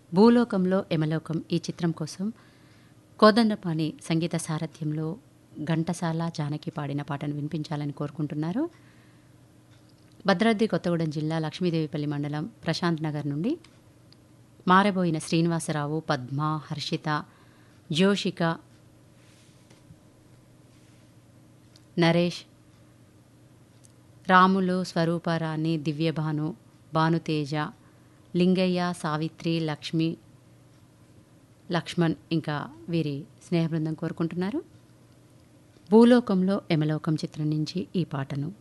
భూలోకంలో యమలోకం ఈ చిత్రం కోసం కోదండపాణి సంగీత సారథ్యంలో ఘంటసాల జానకి పాడిన పాటను వినిపించాలని కోరుకుంటున్నారు భద్రాద్రి కొత్తగూడెం జిల్లా లక్ష్మీదేవిపల్లి మండలం ప్రశాంత్ నగర్ నుండి మారబోయిన శ్రీనివాసరావు పద్మ హర్షిత జోషిక నరేష్ రాములు స్వరూపరాణి దివ్యభాను భానుతేజ లింగయ్య సావిత్రి లక్ష్మి లక్ష్మణ్ ఇంకా వీరి స్నేహబృందం కోరుకుంటున్నారు భూలోకంలో యమలోకం చిత్రం నుంచి ఈ పాటను